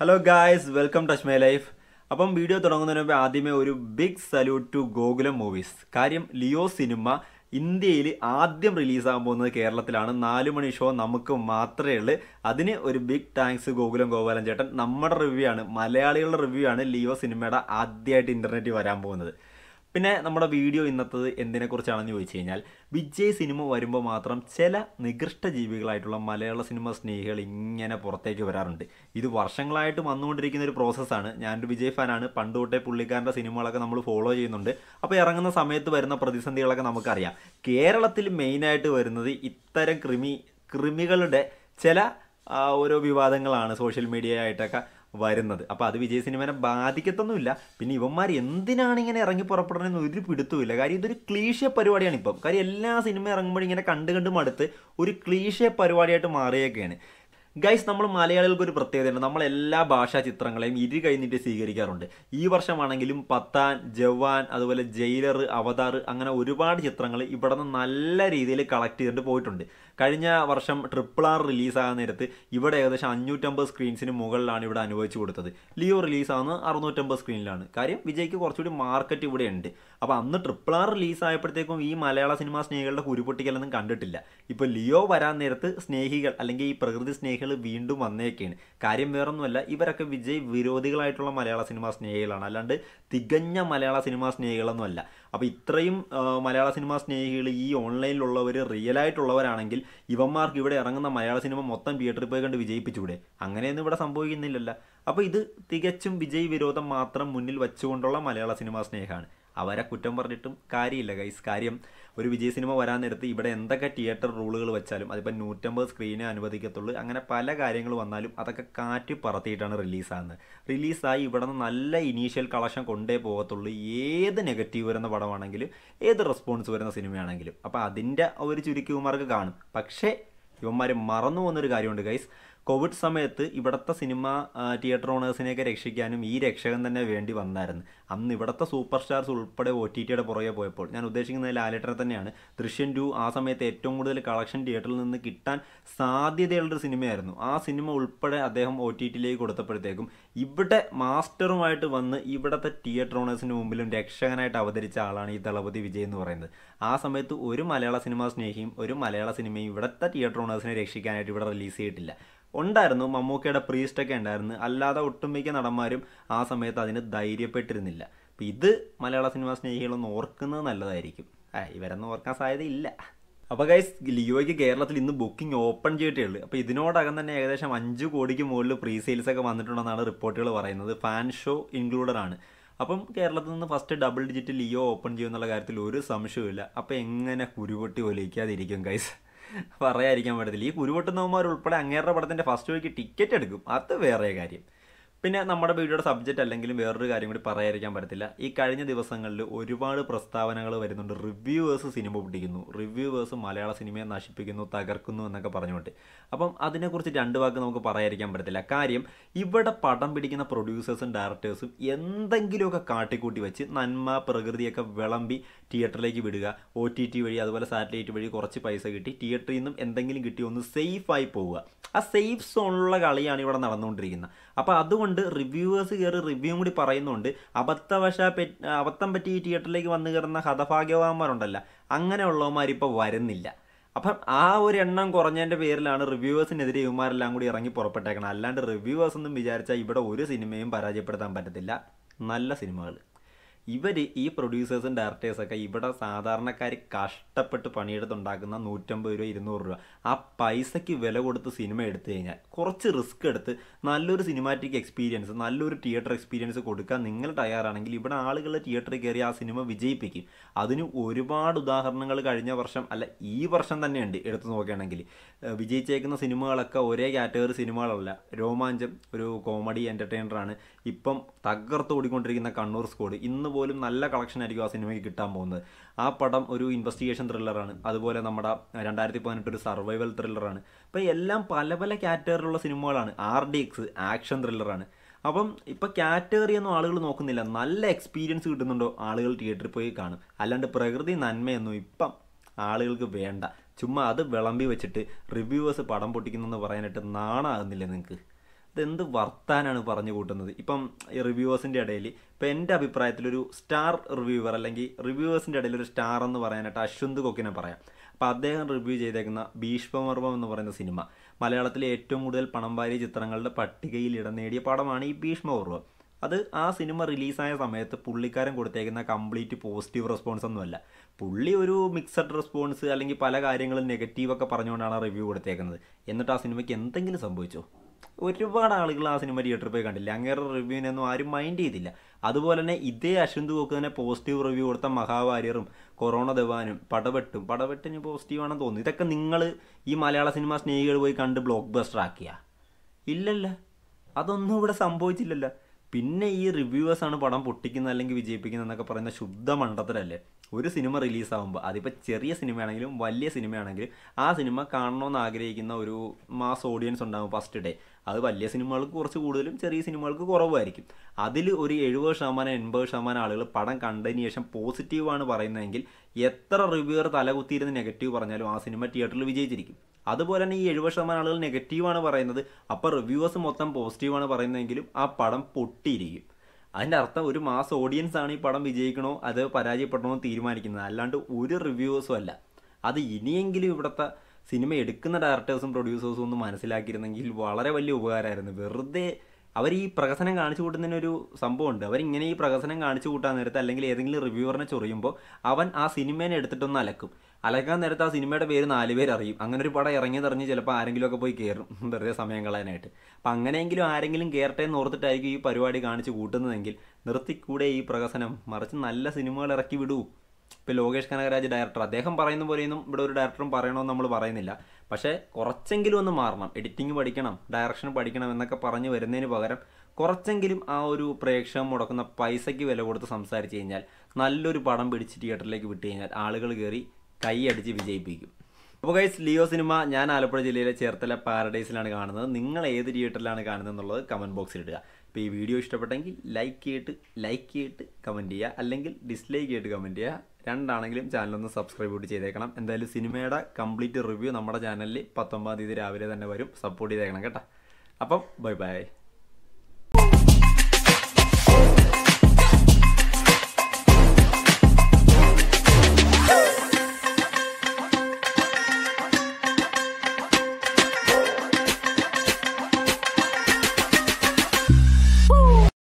hello guys welcome touch my life അപ്പം video തുടങ്ങുന്നതിന് മുമ്പ് ആദ്യമേ ഒരു big salute to Gokulam movies കാര്യം ലിയോ സിനിമ ഇന്ത്യയിൽ ആദ്യം റിലീസാകാൻ പോകുന്നത് കേരളത്തിലാണ് നാല് മണി ഷോ നമുക്ക് മാത്രമേ ഉള്ളൂ അതിന് ഒരു ബിഗ് താങ്ക്സ് ഗോകുലം ഗോപാലൻ ചേട്ടൻ നമ്മുടെ റിവ്യൂ ആണ് മലയാളികളുടെ റിവ്യൂ ആണ് ലിയോ സിനിമയുടെ ആദ്യമായിട്ട് ഇന്റർനെറ്റിൽ വരാൻ പോകുന്നത് പിന്നെ നമ്മുടെ വീഡിയോ ഇന്നത്തത് എന്തിനെക്കുറിച്ചാണെന്ന് ചോദിച്ചു കഴിഞ്ഞാൽ വിജയ് സിനിമ വരുമ്പോൾ മാത്രം ചില നികൃഷ്ട ജീവികളായിട്ടുള്ള മലയാള സിനിമ സ്നേഹികൾ ഇങ്ങനെ പുറത്തേക്ക് വരാറുണ്ട് ഇത് വർഷങ്ങളായിട്ട് വന്നുകൊണ്ടിരിക്കുന്ന ഒരു പ്രോസസ്സാണ് ഞാനൊരു വിജയ് ഫാനാണ് പണ്ട് തൊട്ടേ പുള്ളിക്കാരൻ്റെ സിനിമകളൊക്കെ നമ്മൾ ഫോളോ ചെയ്യുന്നുണ്ട് അപ്പോൾ ഇറങ്ങുന്ന സമയത്ത് വരുന്ന പ്രതിസന്ധികളൊക്കെ നമുക്കറിയാം കേരളത്തിൽ മെയിനായിട്ട് വരുന്നത് ഇത്തരം കൃമി കൃമികളുടെ ചില ആ, ഓരോ വിവാദങ്ങളാണ് സോഷ്യൽ മീഡിയ ആയിട്ടൊക്കെ വരുന്നത് അപ്പോൾ അത് വിജയ് സിനിമനെ ബാധിക്കത്തൊന്നുമില്ല പിന്നെ ഇവന്മാർ എന്തിനാണ് ഇങ്ങനെ ഇറങ്ങി പുറപ്പെടണമെന്ന് ഒരു പിടുത്തമില്ല കാര്യം ഇതൊരു ക്ലീഷ്യ പരിപാടിയാണ് ഇപ്പം കാര്യം എല്ലാ സിനിമ ഇറങ്ങുമ്പോഴും ഇങ്ങനെ കണ്ട് കണ്ട് മടുത്ത് ഒരു ക്ലീഷ്യ പരിപാടിയായിട്ട് മാറിയൊക്കെയാണ് ഗൈസ് നമ്മൾ മലയാളികൾക്ക് ഒരു പ്രത്യേകതയുണ്ട് നമ്മൾ എല്ലാ ഭാഷാ ചിത്രങ്ങളെയും ഇരു കഴിഞ്ഞിട്ട് സ്വീകരിക്കാറുണ്ട് ഈ വർഷമാണെങ്കിലും പത്താൻ ജവാൻ അതുപോലെ ജയിലർ അവതാർ അങ്ങനെ ഒരുപാട് ചിത്രങ്ങൾ ഇവിടെ നിന്ന് നല്ല രീതിയിൽ കളക്ട് ചെയ്തിട്ട് പോയിട്ടുണ്ട് കഴിഞ്ഞ വർഷം ട്രിപ്പിൾ ആർ റിലീസാകാൻ നേരത്ത് ഇവിടെ ഏകദേശം അഞ്ഞൂറ്റമ്പത് സ്ക്രീൻസിന് മുകളിലാണ് ഇവിടെ അനുവദിച്ചു കൊടുത്തത് ലിയോ റിലീസാകുന്നത് അറുന്നൂറ്റമ്പത് സ്ക്രീനിലാണ് കാര്യം വിജയ്ക്ക് കുറച്ചുകൂടി മാർക്കറ്റ് ഇവിടെ ഉണ്ട് അപ്പോൾ അന്ന് ട്രിപ്പിൾ ആർ റിലീസായപ്പോഴത്തേക്കും ഈ മലയാള സിനിമാ സ്നേഹികളുടെ കുരുപൊട്ടിക്കലൊന്നും കണ്ടിട്ടില്ല ഇപ്പോൾ ലിയോ വരാൻ നേരത്ത് സ്നേഹികൾ അല്ലെങ്കിൽ ഈ പ്രകൃതി സ്നേഹികൾ വീണ്ടും വന്നേക്കാണ് കാര്യം വേറൊന്നുമല്ല ഇവരൊക്കെ വിജയ് വിരോധികളായിട്ടുള്ള മലയാള സിനിമാ സ്നേഹികളാണ് അല്ലാണ്ട് തികഞ്ഞ മലയാള സിനിമാ സ്നേഹികളൊന്നുമല്ല അപ്പോൾ ഇത്രയും ആ, മലയാള സിനിമാ സ്നേഹികൾ ഈ ഓൺലൈനിലുള്ളവർ റിയൽ ആയിട്ടുള്ളവരാണെങ്കിൽ ഇവന്മാർക്ക് ഇവിടെ ഇറങ്ങുന്ന മലയാള സിനിമ മൊത്തം തിയേറ്ററിൽ പോയി കണ്ട് വിജയിപ്പിച്ചൂടെ അങ്ങനെയൊന്നും ഇവിടെ സംഭവിക്കുന്നില്ലല്ലോ അപ്പോൾ ഇത് തികച്ചും വിജയ് വിരോധം മാത്രം മുന്നിൽ വെച്ചുകൊണ്ടുള്ള മലയാള സിനിമാ സ്നേഹമാണ് അവരെ കുറ്റം പറഞ്ഞിട്ടും കാര്യമില്ല ഗൈസ് കാര്യം ഒരു വിജയ് സിനിമ വരാൻ നേരത്ത് ഇവിടെ എന്തൊക്കെ തിയേറ്റർ റൂളുകൾ വെച്ചാലും അതിപ്പോൾ നൂറ്റമ്പത് സ്ക്രീനേ അനുവദിക്കത്തുള്ളൂ അങ്ങനെ പല കാര്യങ്ങൾ വന്നാലും അതൊക്കെ കാറ്റ് പറത്തിയിട്ടാണ് റിലീസാകുന്നത് റിലീസായി ഇവിടെ നിന്ന് നല്ല ഇനീഷ്യൽ കളക്ഷൻ കൊണ്ടേ പോകത്തുള്ളൂ ഏത് നെഗറ്റീവ് വരുന്ന പടമാണെങ്കിലും ഏത് റെസ്പോൺസ് വരുന്ന സിനിമയാണെങ്കിലും അപ്പോൾ അതിൻ്റെ ഒരു ചുരുക്കിമാർക്ക് കാണും പക്ഷേ ഇവന്മാർ മറന്നു പോകുന്നൊരു കാര്യമുണ്ട് ഗൈസ് കോവിഡ് സമയത്ത് ഇവിടുത്തെ സിനിമ ആ, തിയേറ്റർ ഓണേഴ്സിനെയൊക്കെ രക്ഷിക്കാനും ഈ രക്ഷകൻ തന്നെ വേണ്ടി വന്നായിരുന്നു അന്ന് ഇവിടുത്തെ സൂപ്പർ സ്റ്റാർസ് ഉൾപ്പെടെ ഒ ടി ടിയുടെ പുറകെ പോയപ്പോൾ ഞാൻ ഉദ്ദേശിക്കുന്നത് ലാലേട്ടനെ തന്നെയാണ് ദൃശ്യം ടു ആ സമയത്ത് ഏറ്റവും കൂടുതൽ കളക്ഷൻ തിയേറ്ററിൽ നിന്ന് കിട്ടാൻ സാധ്യതയുള്ളൊരു സിനിമയായിരുന്നു ആ സിനിമ ഉൾപ്പെടെ അദ്ദേഹം ഒ ടി ടിയിലേക്ക് കൊടുത്തപ്പോഴത്തേക്കും ഇവിടെ മാസ്റ്ററുമായിട്ട് വന്ന് ഇവിടുത്തെ തിയേറ്റർ ഓണേഴ്സിന് മുമ്പിലും രക്ഷകനായിട്ട് അവതരിച്ച ആളാണ് ഈ ദളപതി വിജയ് എന്ന് പറയുന്നത് ആ സമയത്ത് ഒരു മലയാള സിനിമാ സ്നേഹിയും ഒരു മലയാള സിനിമയും ഇവിടുത്തെ തിയേറ്റർ ഓണേഴ്സിനെ രക്ഷിക്കാനായിട്ട് ഇവിടെ റിലീസ് ചെയ്തിട്ടില്ല ഉണ്ടായിരുന്നു മമ്മൂക്കയുടെ പ്രീസ്റ്റൊക്കെ ഉണ്ടായിരുന്നു അല്ലാതെ ഒട്ടുമിക്ക നടന്മാരും ആ സമയത്ത് അതിന് ധൈര്യപ്പെട്ടിരുന്നില്ല അപ്പം ഇത് മലയാള സിനിമാ സ്നേഹികളൊന്ന് ഓർക്കുന്നത് നല്ലതായിരിക്കും ആ ഇവരൊന്നും ഓർക്കാൻ സാധ്യതയില്ല അപ്പോൾ ഗൈസ് ലിയോയ്ക്ക് കേരളത്തിൽ ഇന്ന് ബുക്കിംഗ് ഓപ്പൺ ചെയ്തിട്ടേ ഉള്ളൂ അപ്പോൾ ഇതിനോടകം തന്നെ ഏകദേശം അഞ്ച് കോടിക്ക് മുകളിൽ പ്രീ സെയിൽസ് ഒക്കെ വന്നിട്ടുണ്ടെന്നാണ് റിപ്പോർട്ടുകൾ പറയുന്നത് ഫാൻ ഷോ ഇൻക്ലൂഡഡ് ആണ് അപ്പം കേരളത്തിൽ നിന്ന് first double digit Leo open ചെയ്യുന്നുള്ള കാര്യത്തിൽ ഒരു സംശയവുമില്ല അപ്പോൾ എങ്ങനെ കുരുപൊട്ടി ഒലിക്കാതിരിക്കും ഗൈസ് പറയാതിരിക്കാൻ പറ്റത്തില്ല ഈ കുരുപൊട്ടുന്നവന്മാർ ഉൾപ്പെടെ അങ്ങേരുടെ പടത്തിൻ്റെ ഫസ്റ്റ് ഷോയ്ക്ക് ടിക്കറ്റ് എടുക്കും അത് വേറെ കാര്യം പിന്നെ നമ്മുടെ വീഡിയോയുടെ സബ്ജക്റ്റ് അല്ലെങ്കിലും വേറൊരു കാര്യം കൂടി പറയാതിരിക്കാൻ പറ്റത്തില്ല ഈ കഴിഞ്ഞ ദിവസങ്ങളിൽ ഒരുപാട് പ്രസ്താവനകൾ വരുന്നുണ്ട് റിവ്യൂവേഴ്സ് സിനിമ പൊട്ടിക്കുന്നു റിവ്യൂവേഴ്സ് മലയാള സിനിമയെ നശിപ്പിക്കുന്നു തകർക്കുന്നു എന്നൊക്കെ പറഞ്ഞുകൊണ്ട് അപ്പം അതിനെക്കുറിച്ച് രണ്ട് വാക്ക് നമുക്ക് പറയാതിരിക്കാൻ പറ്റത്തില്ല കാര്യം ഇവിടെ പടം പിടിക്കുന്ന പ്രൊഡ്യൂസേഴ്സും ഡയറക്ടേഴ്സും എന്തെങ്കിലുമൊക്കെ കാട്ടിക്കൂട്ടി വെച്ച് നന്മ പ്രകൃതിയൊക്കെ വിളമ്പി തിയേറ്ററിലേക്ക് വിടുക ഒ ടി ടി വഴി അതുപോലെ സാറ്റലൈറ്റ് വഴി കുറച്ച് പൈസ കിട്ടി തിയേറ്ററിൽ നിന്നും എന്തെങ്കിലും കിട്ടി ഒന്ന് സേഫായി പോവുക ആ സേഫ് സോണിലുള്ള കളിയാണ് ഇവിടെ നടന്നുകൊണ്ടിരിക്കുന്നത് അപ്പോൾ അതുകൊണ്ട് റിവ്യൂവേഴ്സ് കയറി റിവ്യൂ കൂടി പറയുന്നുണ്ട് അബദ്ധവശ പെ- അബദ്ധം പറ്റി ഈ തിയേറ്ററിലേക്ക് വന്നു കയറുന്ന ഹതഭാഗ്യവാന്മാരുണ്ടല്ല അങ്ങനെയുള്ളവന്മാർ ഇപ്പോൾ വരുന്നില്ല അപ്പം ആ ഒരു എണ്ണം കുറഞ്ഞതിൻ്റെ പേരിലാണ് റിവ്യൂവേഴ്സിനെതിരെ ഇവന്മാരെല്ലാം കൂടി ഇറങ്ങി പുറപ്പെട്ടേക്കണം അല്ലാണ്ട് റിവ്യൂവേഴ്സ് ഒന്നും വിചാരിച്ചാൽ ഇവിടെ ഒരു സിനിമയും പരാജയപ്പെടുത്താൻ പറ്റത്തില്ല നല്ല സിനിമകൾ ഇവർ ഈ പ്രൊഡ്യൂസേഴ്സും ഡയറക്ടേഴ്സൊക്കെ ഇവിടെ സാധാരണക്കാർ കഷ്ടപ്പെട്ട് പണിയെടുത്തുണ്ടാക്കുന്ന നൂറ്റമ്പത് രൂപ ഇരുന്നൂറ് രൂപ ആ പൈസയ്ക്ക് വില കൊടുത്ത് സിനിമ എടുത്തു കഴിഞ്ഞാൽ കുറച്ച് റിസ്ക് എടുത്ത് നല്ലൊരു സിനിമാറ്റിക് എക്സ്പീരിയൻസ് നല്ലൊരു തിയേറ്റർ എക്സ്പീരിയൻസ് കൊടുക്കാൻ നിങ്ങൾ തയ്യാറാണെങ്കിൽ ഇവിടെ ആളുകൾ തിയേറ്ററിൽ കയറി ആ സിനിമ വിജയിപ്പിക്കും അതിന് ഒരുപാട് ഉദാഹരണങ്ങൾ കഴിഞ്ഞ വർഷം അല്ല ഈ വർഷം തന്നെയുണ്ട് എടുത്തു നോക്കുകയാണെങ്കിൽ ഏഹ് വിജയിച്ചേക്കുന്ന സിനിമകളൊക്കെ ഒരേ കാറ്റഗറി സിനിമകളല്ല രോമാഞ്ചം ഒരു കോമഡി എൻ്റർടൈനറാണ് ഇപ്പം തകർത്ത് ഓടിക്കൊണ്ടിരിക്കുന്ന കണ്ണൂർ സ്കോഡ് ഇന്ന് പോലും നല്ല കളക്ഷൻ ആയിരിക്കും ആ സിനിമയ്ക്ക് കിട്ടാൻ പോകുന്നത് ആ പടം ഒരു ഇൻവെസ്റ്റിഗേഷൻ ത്രില്ലറാണ് അതുപോലെ നമ്മുടെ രണ്ടായിരത്തി പതിനെട്ട് ഒരു സർവൈവൽ ത്രില്ലറാണ് അപ്പോൾ എല്ലാം പല പല കാറ്റഗറിയിലുള്ള സിനിമകളാണ് ആർ ഡി എക്സ് ആക്ഷൻ ത്രില്ലറാണ് അപ്പം ഇപ്പം കാറ്റഗറി ഒന്നും ആളുകൾ നോക്കുന്നില്ല നല്ല എക്സ്പീരിയൻസ് കിട്ടുന്നുണ്ടോ ആളുകൾ തിയേറ്ററിൽ പോയി കാണും അല്ലാണ്ട് പ്രകൃതി നന്മയൊന്നും ഇപ്പം ആളുകൾക്ക് വേണ്ട ചുമ്മാ അത് വിളമ്പി വെച്ചിട്ട് റിവ്യൂവേഴ്സ് പടം പൊട്ടിക്കുന്നെന്ന് പറയാനായിട്ട് നാണാകുന്നില്ല നിങ്ങൾക്ക് ഇതെന്ത് വർത്താനാണ് പറഞ്ഞു കൂട്ടുന്നത് ഇപ്പം റിവ്യൂവേഴ്സിൻ്റെ ഇടയിൽ ഇപ്പം എൻ്റെ അഭിപ്രായത്തിലൊരു സ്റ്റാർ റിവ്യൂവർ അല്ലെങ്കിൽ റിവ്യൂവേഴ്സിൻ്റെ ഇടയിൽ ഒരു സ്റ്റാർ എന്ന് പറയാനായിട്ട് അശ്വന്ത് കൊക്കിനെ പറയാം അപ്പോൾ അദ്ദേഹം റിവ്യൂ ചെയ്തേക്കുന്ന ഭീഷ്മപർവം എന്ന് പറയുന്ന സിനിമ മലയാളത്തിലെ ഏറ്റവും കൂടുതൽ പണം വാരിയ ചിത്രങ്ങളുടെ പട്ടികയിൽ ഇടം നേടിയ പടമാണ് ഈ ഭീഷ്മപർവം അത് ആ സിനിമ റിലീസായ സമയത്ത് പുള്ളിക്കാരൻ കൊടുത്തേക്കുന്ന കംപ്ലീറ്റ് പോസിറ്റീവ് റെസ്പോൺസ് ഒന്നുമല്ല പുള്ളി ഒരു മിക്സഡ് റെസ്പോൺസ് അല്ലെങ്കിൽ പല കാര്യങ്ങളും നെഗറ്റീവൊക്കെ പറഞ്ഞുകൊണ്ടാണ് റിവ്യൂ കൊടുത്തേക്കുന്നത് എന്നിട്ട് ആ സിനിമയ്ക്ക് എന്തെങ്കിലും സംഭവിച്ചോ ഒരുപാട് ആളുകൾ ആ സിനിമ തിയേറ്ററിൽ പോയി കണ്ടില്ല അങ്ങേറെ റിവ്യൂവിനൊന്നും ആരും മൈൻഡ് ചെയ്തില്ല അതുപോലെ തന്നെ ഇതേ അശ്വന്ത് കോക്ക് തന്നെ പോസിറ്റീവ് റിവ്യൂ കൊടുത്ത മഹാവാര്യറും കൊറോണ ദവാനും പടവെട്ടും പടവെട്ടിന് പോസിറ്റീവ് ആണെന്ന് തോന്നുന്നു ഇതൊക്കെ നിങ്ങൾ ഈ മലയാള സിനിമ സ്നേഹികൾ പോയി കണ്ട് ബ്ലോക്ക് ബസ്റ്റർ ആക്കിയ ഇല്ലല്ല അതൊന്നും ഇവിടെ സംഭവിച്ചില്ലല്ലോ പിന്നെ ഈ റിവ്യൂവേഴ്സാണ് പടം പൊട്ടിക്കുന്നത് അല്ലെങ്കിൽ വിജയിപ്പിക്കുന്നത് എന്നൊക്കെ പറയുന്ന ശുദ്ധ മണ്ടത്തിലല്ലേ ഒരു സിനിമ റിലീസാകുമ്പോൾ അതിപ്പോൾ ചെറിയ സിനിമയാണെങ്കിലും വലിയ സിനിമയാണെങ്കിലും ആ സിനിമ കാണണമെന്ന് ആഗ്രഹിക്കുന്ന ഒരു മാസ് ഓഡിയൻസ് ഉണ്ടാകും ഫസ്റ്റ് ഡേ അത് വലിയ സിനിമകൾക്ക് കുറച്ച് കൂടുതലും ചെറിയ സിനിമകൾക്ക് കുറവായിരിക്കും അതിൽ ഒരു എഴുപത് ശതമാനം എൺപത് ശതമാനം ആളുകൾ പടം കണ്ടതിന് ശേഷം പോസിറ്റീവാണ് പറയുന്നതെങ്കിൽ എത്ര റിവ്യൂവർ തലകുത്തിയിരുന്ന് നെഗറ്റീവ് പറഞ്ഞാലും ആ സിനിമ തിയേറ്ററിൽ വിജയിച്ചിരിക്കും അതുപോലെ തന്നെ ഈ എഴുപത് ശതമാനം ആളുകൾ നെഗറ്റീവാണ് പറയുന്നത് അപ്പോൾ റിവ്യൂവേഴ്സ് മൊത്തം പോസിറ്റീവാണ് പറയുന്നതെങ്കിലും ആ പടം പൊട്ടിയിരിക്കും അതിൻ്റെ അർത്ഥം ഒരു മാസ് ഓഡിയൻസ് ആണ് ഈ പടം വിജയിക്കണോ അത് പരാജയപ്പെടണോ എന്ന് തീരുമാനിക്കുന്നത് അല്ലാണ്ട് ഒരു റിവ്യൂവേഴ്സും അല്ല അത് ഇനിയെങ്കിലും ഇവിടുത്തെ സിനിമ എടുക്കുന്ന ഡയറക്ടേഴ്സും പ്രൊഡ്യൂസേഴ്സും ഒന്ന് മനസ്സിലാക്കിയിരുന്നെങ്കിൽ വളരെ വലിയ ഉപകാരമായിരുന്നു വെറുതെ അവർ ഈ പ്രകസനം കാണിച്ചു കൂട്ടുന്നതിനൊരു സംഭവമുണ്ട് അവരിങ്ങനെ ഈ പ്രകസനം കാണിച്ചു കൂട്ടാൻ നേരത്ത് അല്ലെങ്കിൽ ഏതെങ്കിലും റിവ്യൂവറിനെ ചൊറിയുമ്പോൾ അവൻ ആ സിനിമേനെ എടുത്തിട്ടൊന്ന് അലക്കും അലക്കാൻ നേരത്ത് ആ സിനിമയുടെ പേര് നാല് പേര് അറിയും അങ്ങനെ ഒരു പടം ഇറങ്ങിയതറിഞ്ഞ് ചിലപ്പോൾ ആരെങ്കിലുമൊക്കെ പോയി കയറും വെറുതെ സമയം കളയാനായിട്ട് അപ്പം അങ്ങനെയെങ്കിലും ആരെങ്കിലും കയറട്ടെ എന്ന് ഓർത്തിട്ടായിരിക്കും ഈ പരിപാടി കാണിച്ച് കൂട്ടുന്നതെങ്കിൽ നിർത്തിക്കൂടെ ഈ പ്രകസനം മറിച്ച് നല്ല സിനിമകൾ ഇറക്കി വിടൂ ഇപ്പോൾ ലോകേഷ് കനകരാജ് ഡയറക്ടർ അദ്ദേഹം പറയുന്ന പോലെയൊന്നും ഇവിടെ ഒരു ഡയറക്ടറും പറയണമെന്ന് നമ്മൾ പറയുന്നില്ല പക്ഷേ കുറച്ചെങ്കിലും ഒന്ന് മാറണം എഡിറ്റിംഗ് പഠിക്കണം ഡയറക്ഷൻ പഠിക്കണം എന്നൊക്കെ പറഞ്ഞ് വരുന്നതിന് പകരം കുറച്ചെങ്കിലും ആ ഒരു പ്രേക്ഷകം മുടക്കുന്ന പൈസയ്ക്ക് വില കൊടുത്ത് സംസാരിച്ച് കഴിഞ്ഞാൽ നല്ലൊരു പടം പിടിച്ച് തിയേറ്ററിലേക്ക് വിട്ട് കഴിഞ്ഞാൽ ആളുകൾ കയറി കൈയടിച്ച് വിജയിപ്പിക്കും അപ്പോൾ ഗൈസ് ലിയോ സിനിമ ഞാൻ ആലപ്പുഴ ജില്ലയിലെ ചേർത്തല പാരഡൈസിലാണ് കാണുന്നത് നിങ്ങൾ ഏത് തിയേറ്ററിലാണ് കാണുന്നത് എന്നുള്ളത് കമൻറ്റ് ബോക്സിൽ ഇടുക ഇപ്പോൾ ഈ വീഡിയോ ഇഷ്ടപ്പെട്ടെങ്കിൽ ലൈക്ക് ചെയ്തിട്ട് ലൈക്ക് ചെയ്തിട്ട് കമൻറ്റ് ചെയ്യുക അല്ലെങ്കിൽ ഡിസ്ലൈക്ക് ചെയ്തിട്ട് കമൻറ്റ് ചെയ്യുക രണ്ടാണെങ്കിലും ചാനലൊന്ന് സബ്സ്ക്രൈബ് കൂടി ചെയ്തേക്കണം എന്തായാലും സിനിമയുടെ കംപ്ലീറ്റ് റിവ്യൂ നമ്മുടെ ചാനലിൽ പത്തൊമ്പതാം തീയതി രാവിലെ തന്നെ വരും സപ്പോർട്ട് ചെയ്തേക്കണം കേട്ടോ അപ്പം ബൈ ബൈ